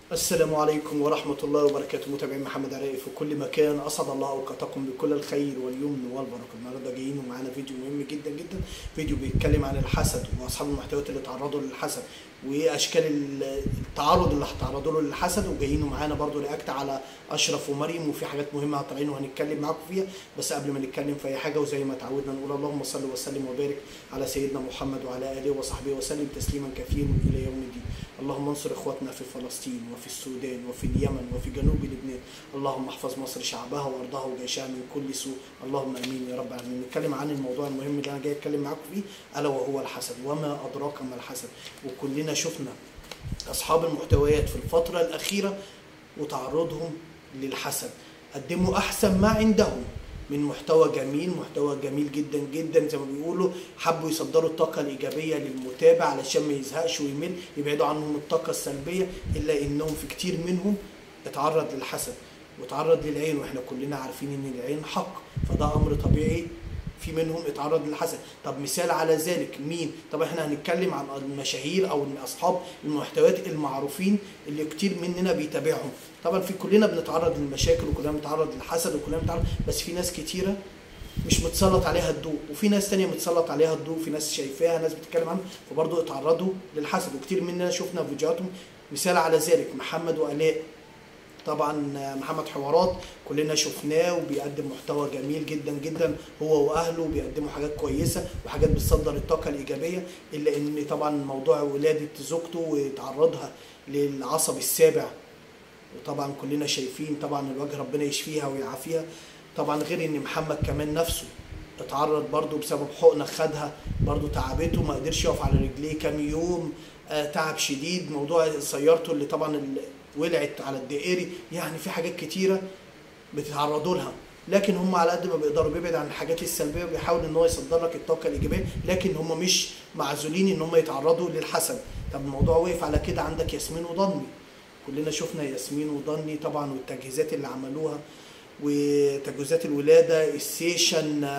السلام عليكم ورحمة الله وبركاته متابعين محمد عراقي في كل مكان أسعد الله أوقاتكم بكل الخير واليمن والبركة النهاردة جايين ومعانا فيديو مهم جدا جدا فيديو بيتكلم عن الحسد وأصحاب المحتويات اللي تعرضوا للحسد وإيه أشكال التعرض اللي هتعرضوا له للحسد وجايين ومعانا برضو رياكت على أشرف ومريم وفي حاجات مهمة هطلعين وهنتكلم معاكم فيها بس قبل ما نتكلم في أي حاجة وزي ما تعودنا نقول اللهم صل وسلم وبارك على سيدنا محمد وعلى آله وصحبه وسلم تسليما كثيرا إلى يوم الدين اللهم انصر اخواتنا في فلسطين وفي السودان وفي اليمن وفي جنوب لبنان اللهم احفظ مصر شعبها وارضها وجيشها من كل سوء اللهم امين يا رب العالمين نتكلم عن الموضوع المهم اللي انا جاي اتكلم معاكم فيه الا وهو الحسد وما ادراك ما الحسد وكلنا شفنا اصحاب المحتويات في الفتره الاخيره وتعرضهم للحسد قدموا احسن ما عندهم من محتوى جميل محتوى جميل جدا جدا زي ما بيقولوا حبوا يصدروا الطاقة الإيجابية للمتابع علشان ما يزهقش ويمل يبعدوا عنهم الطاقة السلبية إلا إنهم في كتير منهم اتعرض للحسد وتعرض للعين واحنا كلنا عارفين ان العين حق فده امر طبيعي في منهم اتعرض للحسد طب مثال على ذلك مين طب احنا هنتكلم عن المشاهير او اصحاب المحتويات المعروفين اللي كتير مننا بيتابعهم طبعا في كلنا بنتعرض للمشاكل وكلنا بنتعرض للحسد وكلنا بنتعرض بس في ناس كتيره مش متسلط عليها الضوء وفي ناس تانية متسلط عليها الضوء في ناس شايفاها ناس بتتكلم عنها فبرضه اتعرضوا للحسد وكتير مننا شفنا فيديوهاتهم مثال على ذلك محمد وآلاء طبعا محمد حوارات كلنا شفناه وبيقدم محتوى جميل جدا جدا هو واهله بيقدموا حاجات كويسه وحاجات بتصدر الطاقه الايجابيه الا ان طبعا موضوع ولاده زوجته وتعرضها للعصب السابع وطبعا كلنا شايفين طبعا الوجه ربنا يشفيها ويعافيها طبعا غير ان محمد كمان نفسه اتعرض برضه بسبب حقنه خدها برضه تعبته ما قدرش يقف على رجليه كام يوم آه تعب شديد موضوع سيارته اللي طبعا ولعت على الدائري يعني في حاجات كتيره بتتعرضوا لها لكن هم على قد ما بيقدروا بيبعد عن الحاجات السلبيه وبيحاول ان هو يصدر لك الطاقه الايجابيه لكن هم مش معزولين ان هم يتعرضوا للحسد طب الموضوع وقف على كده عندك ياسمين وضني كلنا شفنا ياسمين وضني طبعا والتجهيزات اللي عملوها وتجهيزات الولاده السيشن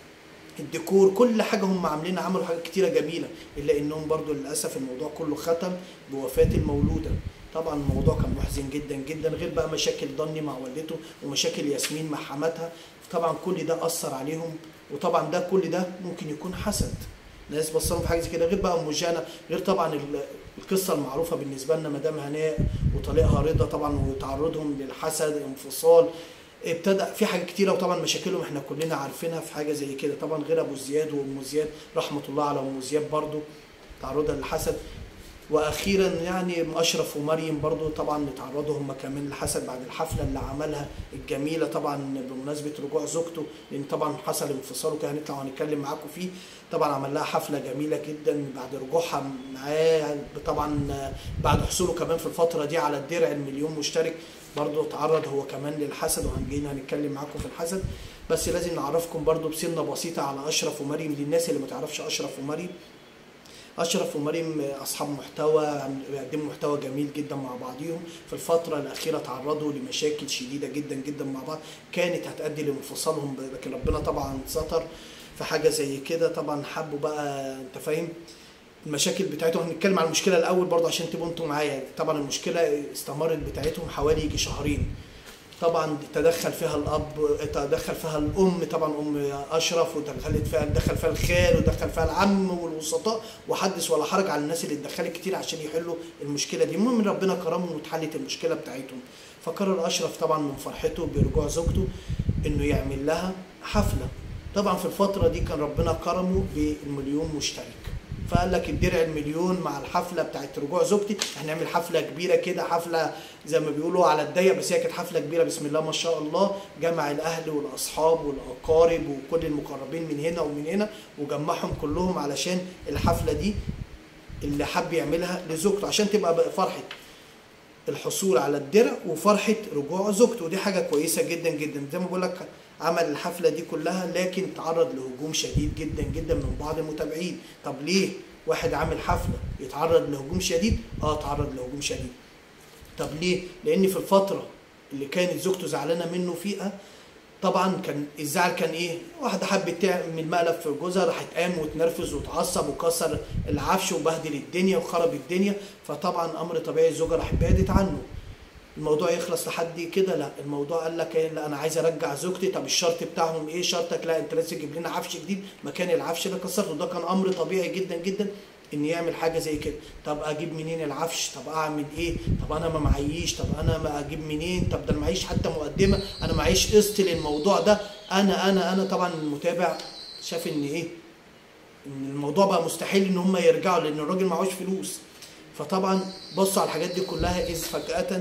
الديكور كل حاجه هم عاملين عملوا حاجات كتيره جميله الا انهم برضو للاسف الموضوع كله ختم بوفاه المولوده طبعا الموضوع كان محزن جدا جدا غير بقى مشاكل ضني مع والدته ومشاكل ياسمين مع حماتها طبعا كل ده اثر عليهم وطبعا ده كل ده ممكن يكون حسد ناس بصروا في حاجه زي كده غير بقى ام جانا غير طبعا القصه المعروفه بالنسبه لنا مدام هناء وطليقها رضا طبعا وتعرضهم للحسد انفصال ابتدى في حاجات كتيره وطبعا مشاكلهم احنا كلنا عارفينها في حاجه زي كده طبعا غير ابو زياد وام زياد رحمه الله على ام زياد برضو تعرضها للحسد واخيرا يعني اشرف ومريم برضو طبعا اتعرضوا هم كمان للحسد بعد الحفله اللي عملها الجميله طبعا بمناسبه رجوع زوجته لان طبعا حصل انفصال وكده هنطلع وهنتكلم معاكم فيه طبعا عمل لها حفله جميله جدا بعد رجوعها معاه طبعا بعد حصوله كمان في الفتره دي على الدرع المليون مشترك برضو اتعرض هو كمان للحسد وهنجينا هنتكلم معاكم في الحسد بس لازم نعرفكم برضو بسنه بسيطه على اشرف ومريم للناس اللي ما تعرفش اشرف ومريم اشرف ومريم اصحاب محتوى بيقدموا محتوى جميل جدا مع بعضيهم في الفتره الاخيره تعرضوا لمشاكل شديده جدا جدا مع بعض كانت هتؤدي لانفصالهم لكن ربنا طبعا ستر في حاجه زي كده طبعا حبوا بقى انت فاهم المشاكل بتاعتهم هنتكلم عن المشكله الاول برضه عشان تبقوا انتوا معايا طبعا المشكله استمرت بتاعتهم حوالي يجي شهرين طبعا تدخل فيها الاب تدخل فيها الام طبعا ام اشرف ودخلت فيها دخل فيها الخال ودخل فيها العم والوسطاء وحدث ولا حرج على الناس اللي اتدخلت كتير عشان يحلوا المشكله دي المهم ربنا كرمهم واتحلت المشكله بتاعتهم فقرر اشرف طبعا من فرحته برجوع زوجته انه يعمل لها حفله طبعا في الفتره دي كان ربنا كرمه بالمليون مشترك فقال لك الدرع المليون مع الحفله بتاعت رجوع زوجتي هنعمل حفله كبيره كده حفله زي ما بيقولوا على الضيق بس هي كانت حفله كبيره بسم الله ما شاء الله جمع الاهل والاصحاب والاقارب وكل المقربين من هنا ومن هنا وجمعهم كلهم علشان الحفله دي اللي حب يعملها لزوجته عشان تبقى فرحه الحصول على الدرع وفرحه رجوع زوجته ودي حاجه كويسه جدا جدا زي ما بقول لك عمل الحفله دي كلها لكن تعرض لهجوم شديد جدا جدا من بعض المتابعين طب ليه واحد عامل حفله يتعرض لهجوم شديد اه تعرض لهجوم شديد طب ليه لان في الفتره اللي كانت زوجته زعلانه منه فيها طبعا كان الزعل كان ايه واحده حبت تعمل مقلب في جوزها راحت قام واتنرفز واتعصب وكسر العفش وبهدل الدنيا وخرب الدنيا فطبعا امر طبيعي الزوجه راحت بعدت عنه الموضوع يخلص لحد كده لا الموضوع قال لك ايه لا انا عايز ارجع زوجتي طب الشرط بتاعهم ايه شرطك لا انت لازم تجيب لنا عفش جديد مكان العفش اللي كسرته ده كان امر طبيعي جدا جدا ان يعمل حاجه زي كده طب اجيب منين العفش طب اعمل ايه طب انا ما معيش طب انا ما اجيب منين طب ده انا معيش حتى مقدمه انا معيش قسط للموضوع ده انا انا انا طبعا المتابع شاف ان ايه ان الموضوع بقى مستحيل ان هم يرجعوا لان الراجل معهوش فلوس فطبعا بصوا على الحاجات دي كلها اذ فجاه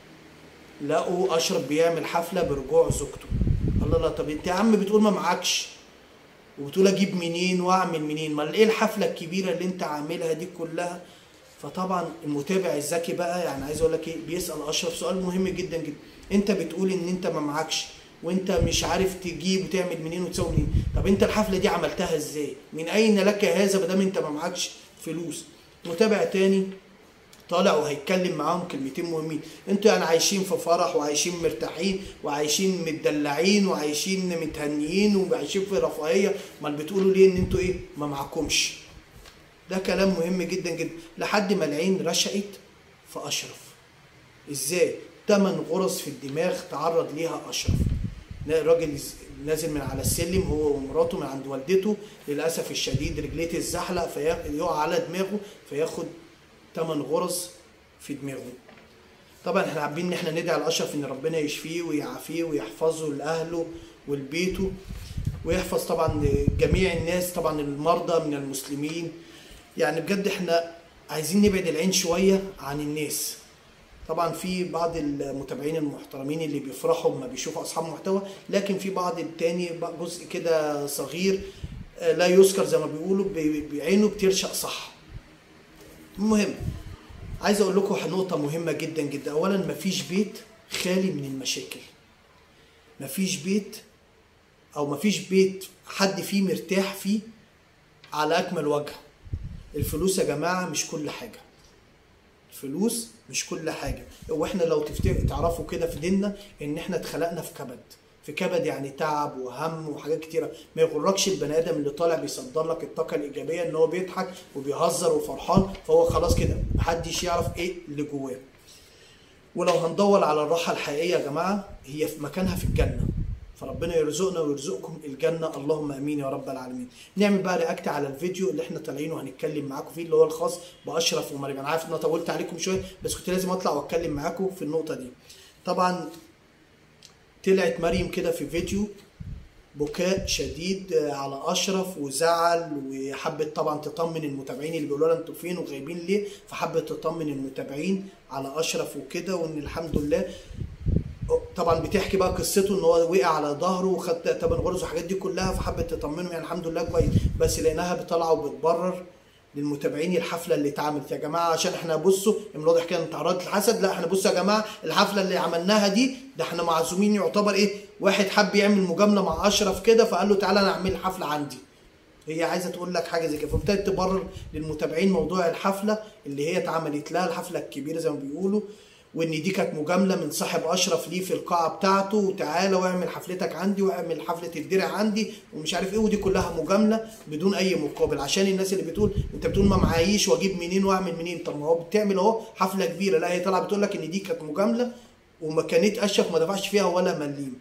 لقوا اشرف بيعمل حفله برجوع زوجته الله لا طب انت يا عم بتقول ما معكش وبتقول اجيب منين واعمل منين ما ايه الحفله الكبيره اللي انت عاملها دي كلها فطبعا المتابع الذكي بقى يعني عايز اقول لك ايه بيسال اشرف سؤال مهم جدا جدا انت بتقول ان انت ما معكش وانت مش عارف تجيب وتعمل منين وتسوي منين طب انت الحفله دي عملتها ازاي من اين لك هذا ما دام انت ما معكش فلوس متابع تاني طالع وهيتكلم معاهم كلمتين مهمين انتوا يعني عايشين في فرح وعايشين مرتاحين وعايشين متدلعين وعايشين متهنيين وعايشين في رفاهيه امال بتقولوا ليه ان انتوا ايه ما معكمش ده كلام مهم جدا جدا لحد ما العين رشقت في اشرف ازاي تمن غرز في الدماغ تعرض ليها اشرف الراجل نازل من على السلم هو ومراته من عند والدته للاسف الشديد رجليه تتزحلق فيقع على دماغه فياخد 8 غرز في دماغه طبعا احنا حابين ان احنا ندعي لاشرف ان ربنا يشفيه ويعافيه ويحفظه لاهله ولبيته ويحفظ طبعا جميع الناس طبعا المرضى من المسلمين يعني بجد احنا عايزين نبعد العين شويه عن الناس طبعا في بعض المتابعين المحترمين اللي بيفرحوا لما بيشوفوا اصحاب محتوى لكن في بعض التاني جزء كده صغير لا يذكر زي ما بيقولوا بعينه بترشق صح المهم عايز اقول لكم نقطة مهمة جدا جدا اولا مفيش بيت خالي من المشاكل مفيش بيت او مفيش بيت حد فيه مرتاح فيه على اكمل وجه الفلوس يا جماعة مش كل حاجة الفلوس مش كل حاجة واحنا لو تفتكروا تعرفوا كده في ديننا ان احنا اتخلقنا في كبد في كبد يعني تعب وهم وحاجات كتيره ما يغركش البني ادم اللي طالع بيصدر لك الطاقه الايجابيه ان هو بيضحك وبيهزر وفرحان فهو خلاص كده محدش يعرف ايه اللي جواه ولو هندور على الراحه الحقيقيه يا جماعه هي في مكانها في الجنه فربنا يرزقنا ويرزقكم الجنه اللهم امين يا رب العالمين نعمل بقى رياكت على الفيديو اللي احنا طالعين وهنتكلم معاكم فيه اللي هو الخاص باشرف ومريم انا عارف ان انا طولت عليكم شويه بس كنت لازم اطلع واتكلم معاكم في النقطه دي طبعا طلعت مريم كده في فيديو بكاء شديد على اشرف وزعل وحبت طبعا تطمن المتابعين اللي بيقولوا لها انتوا فين وغايبين ليه فحبت تطمن المتابعين على اشرف وكده وان الحمد لله طبعا بتحكي بقى قصته ان هو وقع على ظهره وخد تمن غرز والحاجات دي كلها فحبت تطمنه يعني الحمد لله كويس بس لقيناها بتطلع وبتبرر للمتابعين الحفله اللي اتعملت يا جماعه عشان احنا بصوا من الواضح كده تعرضت الحسد لا احنا بصوا يا جماعه الحفله اللي عملناها دي ده احنا معزومين يعتبر ايه واحد حب يعمل مجامله مع اشرف كده فقال له تعالى انا اعمل حفله عندي هي عايزه تقول لك حاجه زي كده فابتدت تبرر للمتابعين موضوع الحفله اللي هي اتعملت لها الحفله الكبيره زي ما بيقولوا وان دي كانت مجامله من صاحب اشرف ليه في القاعه بتاعته وتعالى واعمل حفلتك عندي واعمل حفله الدرع عندي ومش عارف ايه ودي كلها مجامله بدون اي مقابل عشان الناس اللي بتقول انت بتقول ما معايش واجيب منين واعمل منين طب ما هو بتعمل اهو حفله كبيره لا هي طالعه بتقول لك ان دي كانت مجامله وما كانت اشرف ما دفعش فيها ولا مليم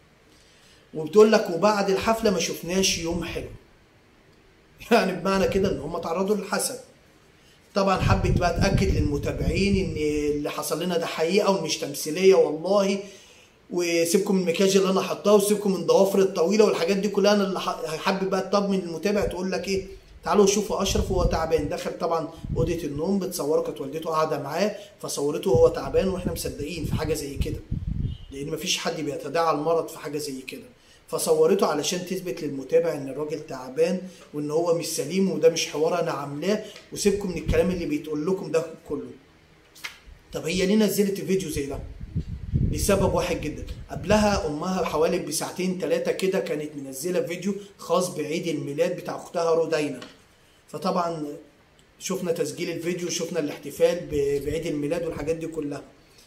وبتقول لك وبعد الحفله ما شفناش يوم حلو يعني بمعنى كده ان هم تعرضوا للحسد طبعا حبت بقى تاكد للمتابعين ان اللي حصل لنا ده حقيقه ومش تمثيليه والله وسيبكم من المكياج اللي انا حطاه وسيبكم من ضوافر الطويله والحاجات دي كلها انا اللي حابب بقى تطمن المتابع تقول لك ايه تعالوا شوفوا اشرف وهو تعبان دخل طبعا اوضه النوم بتصوره كانت والدته قاعده معاه فصورته وهو تعبان واحنا مصدقين في حاجه زي كده لان مفيش حد بيتداعى المرض في حاجه زي كده فصورته علشان تثبت للمتابع ان الراجل تعبان وان هو مش سليم وده مش حوار انا عاملاه وسيبكم من الكلام اللي بيتقول لكم ده كله طب هي ليه نزلت الفيديو زي ده لسبب واحد جدا قبلها امها حوالي بساعتين ثلاثه كده كانت منزله فيديو خاص بعيد الميلاد بتاع اختها رودينا فطبعا شفنا تسجيل الفيديو شفنا الاحتفال بعيد الميلاد والحاجات دي كلها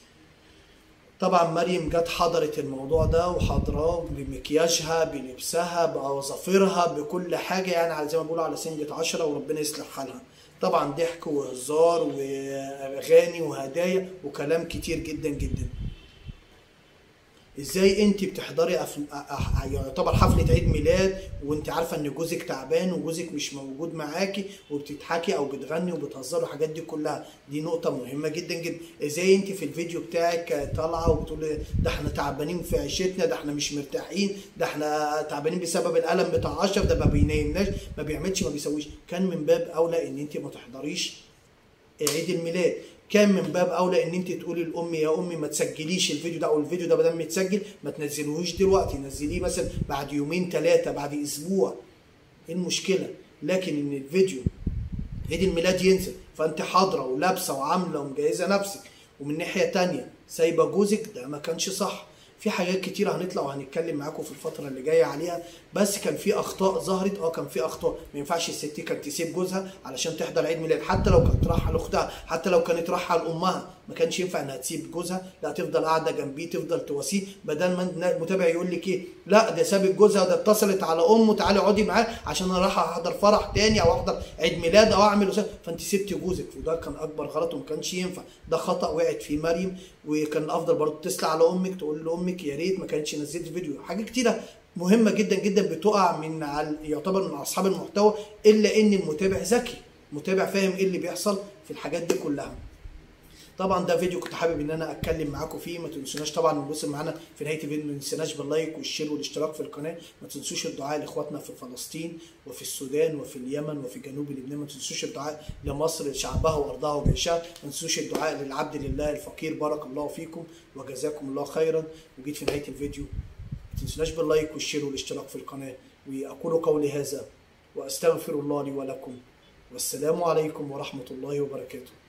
طبعا مريم جت حضرت الموضوع ده وحضراه بمكياجها بلبسها بأظافرها بكل حاجة يعني على زي ما بيقولوا على سنجة عشرة وربنا يصلح حالها طبعا ضحك وهزار واغاني وهدايا وكلام كتير جدا جدا ازاي انت بتحضري أف... أح... يعتبر حفله عيد ميلاد وانت عارفه ان جوزك تعبان وجوزك مش موجود معاكي وبتضحكي او بتغني وبتهزري والحاجات دي كلها دي نقطه مهمه جدا جدا ازاي انت في الفيديو بتاعك طالعه وبتقولي ده احنا تعبانين في عيشتنا ده احنا مش مرتاحين ده احنا تعبانين بسبب الالم بتاع اشرف ده ما بينامناش ما بيعملش ما بيسويش كان من باب اولى ان انت ما تحضريش عيد الميلاد كان من باب اولى ان انت تقولي لامي يا امي ما تسجليش الفيديو ده او الفيديو ده بدل ما يتسجل ما تنزلوهوش دلوقتي نزليه مثلا بعد يومين ثلاثه بعد اسبوع ايه المشكله لكن ان الفيديو عيد الميلاد ينزل فانت حاضره ولابسه وعامله ومجهزه نفسك ومن ناحيه تانية سايبه جوزك ده ما كانش صح في حاجات كتيرة هنطلع وهنتكلم معاكم في الفترة اللي جاية عليها بس كان في أخطاء ظهرت اه كان في أخطاء ما ينفعش الست كانت تسيب جوزها علشان تحضر عيد ميلاد حتى لو كانت رايحة لأختها حتى لو كانت رايحة لأمها ما كانش ينفع إنها تسيب جوزها لا تفضل قاعدة جنبيه تفضل تواسيه بدل ما المتابع يقول لك إيه لا ده سابت جوزها ده اتصلت على أمه تعالي اقعدي معاه عشان أنا رايحة أحضر فرح تاني أو أحضر عيد ميلاد أو أعمل وسا. فأنت سبتي جوزك وده كان أكبر غلط وما كانش ينفع ده خطأ وقعت فيه مريم وكان الأفضل برضه تتصل على أمك تقول لأمك يا ريت ما كانش نزلت فيديو حاجات كتيرة مهمة جدا جدا بتقع من على يعتبر من أصحاب المحتوى إلا إن المتابع ذكي متابع فاهم إيه اللي بيحصل في الحاجات دي كلها طبعا ده فيديو كنت حابب ان انا اتكلم معاكم فيه ما تنسوناش طبعا نبص معانا في نهايه الفيديو ما تنسوناش باللايك والشير والاشتراك في القناه ما تنسوش الدعاء لاخواتنا في فلسطين وفي السودان وفي اليمن وفي جنوب لبنان ما تنسوش الدعاء لمصر شعبها وارضها وجيشها ما تنسوش الدعاء للعبد لله الفقير بارك الله فيكم وجزاكم الله خيرا وجيت في نهايه الفيديو ما تنسوناش باللايك والشير والاشتراك في القناه واقول قولي هذا واستغفر الله لي ولكم والسلام عليكم ورحمه الله وبركاته